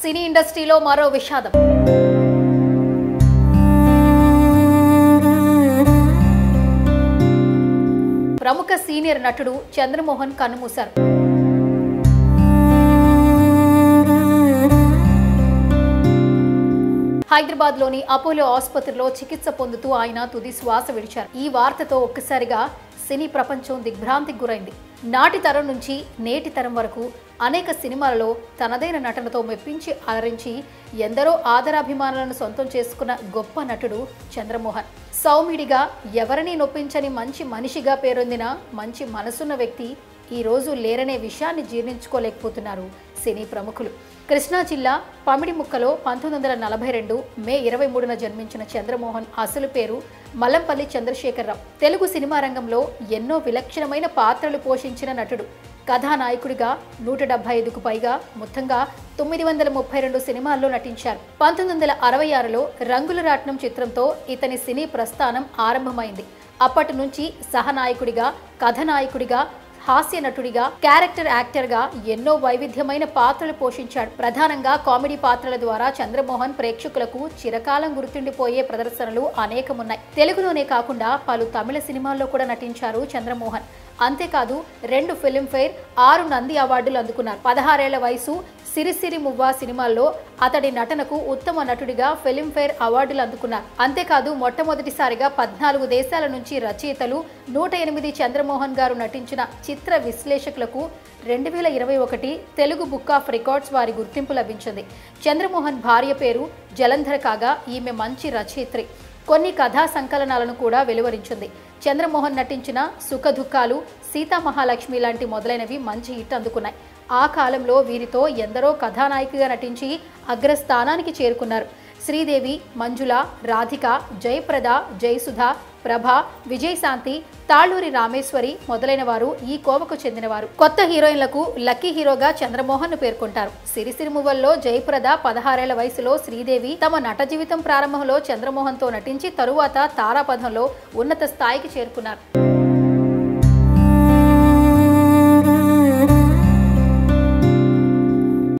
సినీ ఇండస్ట్రీలో మరో విషాదం ప్రముఖ సీనియర్ నటుడు చంద్రమోహన్ కన్నుమూశారు హైదరాబాద్ లోని అపోలో ఆసుపత్రిలో చికిత్స పొందుతూ ఆయన తుది శ్వాస విడిచారు ఈ వార్తతో ఒక్కసారిగా సినీ ప్రపంచం దిగ్భ్రాంతికి గురైంది నాటి తరం నుంచి నేటి తరం వరకు అనేక సినిమాలలో తనదైన నటనతో మెప్పించి అలరించి ఎందరో ఆదరాభిమానులను సొంతం చేసుకున్న గొప్ప నటుడు చంద్రమోహన్ సౌమిడిగా ఎవరిని నొప్పించని మంచి మనిషిగా పేరొందిన మంచి మనసున్న వ్యక్తి ఈ రోజు లేరనే విషయాన్ని జీర్ణించుకోలేకపోతున్నారు సినీ ప్రముఖులు కృష్ణా జిల్లా పమిడిముక్కలో పంతొమ్మిది వందల నలభై రెండు మే ఇరవై మూడున జన్మించిన చంద్రమోహన్ అసలు పేరు మల్లంపల్లి చంద్రశేఖరరావు తెలుగు సినిమా రంగంలో ఎన్నో విలక్షణమైన పాత్రలు పోషించిన నటుడు కథానాయకుడిగా నూట డెబ్బై ఐదుకు పైగా మొత్తంగా తొమ్మిది వందల ముప్పై రెండు సినిమాల్లో నటించారు పంతొమ్మిది వందల అరవై ఆరులో రంగుల రాట్నం చిత్రంతో ఇతని సినీ ప్రస్థానం ఆరంభమైంది అప్పటి నుంచి సహనాయకుడిగా కథనాయకుడిగా హాస్య నటుడిగా క్యారెక్టర్ యాక్టర్ గా ఎన్నో వైవిధ్యమైన పాత్రలు పోషించాడు ప్రధానంగా కామెడీ పాత్రల ద్వారా చంద్రమోహన్ ప్రేక్షకులకు చిరకాలం గుర్తుండిపోయే ప్రదర్శనలు అనేకమున్నాయి తెలుగులోనే కాకుండా పలు తమిళ సినిమాల్లో కూడా నటించారు చంద్రమోహన్ అంతేకాదు రెండు ఫిల్మ్ఫేర్ ఆరు నంది అవార్డులు అందుకున్నారు పదహారేళ్ల వయసు సిరిసిరి మువ్వా సినిమాల్లో అతడి నటనకు ఉత్తమ నటుడిగా ఫిల్మ్ఫేర్ అవార్డులు అందుకున్నారు అంతేకాదు మొట్టమొదటిసారిగా పద్నాలుగు దేశాల నుంచి రచయితలు నూట ఎనిమిది చంద్రమోహన్ గారు నటించిన చిత్ర విశ్లేషకులకు రెండు వేల ఇరవై ఒకటి తెలుగు బుక్ ఆఫ్ రికార్డ్స్ వారి గుర్తింపు లభించింది చంద్రమోహన్ భార్య పేరు జలంధర్ కాగా ఈమె మంచి రచయిత్రి కొన్ని కథా సంకలనాలను కూడా వెలువరించింది చంద్రమోహన్ నటించిన సుఖదుఖాలు సీతామహాలక్ష్మి లాంటి మొదలైనవి మంచి హిట్ అందుకున్నాయి ఆ కాలంలో వీరితో ఎందరో కథానాయికగా నటించి అగ్రస్థానానికి చేరుకున్నారు శ్రీదేవి మంజుల రాధిక జయప్రద జయసుధ ప్రభ విజయశాంతి తాళ్ళూరి రామేశ్వరి మొదలైన వారు ఈ కోవకు చెందినవారు కొత్త హీరోయిన్లకు లక్కీ హీరోగా చంద్రమోహన్ ను పేర్కొంటారు సిరిసిరిమువ్వల్లో జయప్రద పదహారేళ్ల వయసులో శ్రీదేవి తమ నట జీవితం ప్రారంభంలో చంద్రమోహన్ తో నటించి తరువాత తారాపథంలో ఉన్నత స్థాయికి చేరుకున్నారు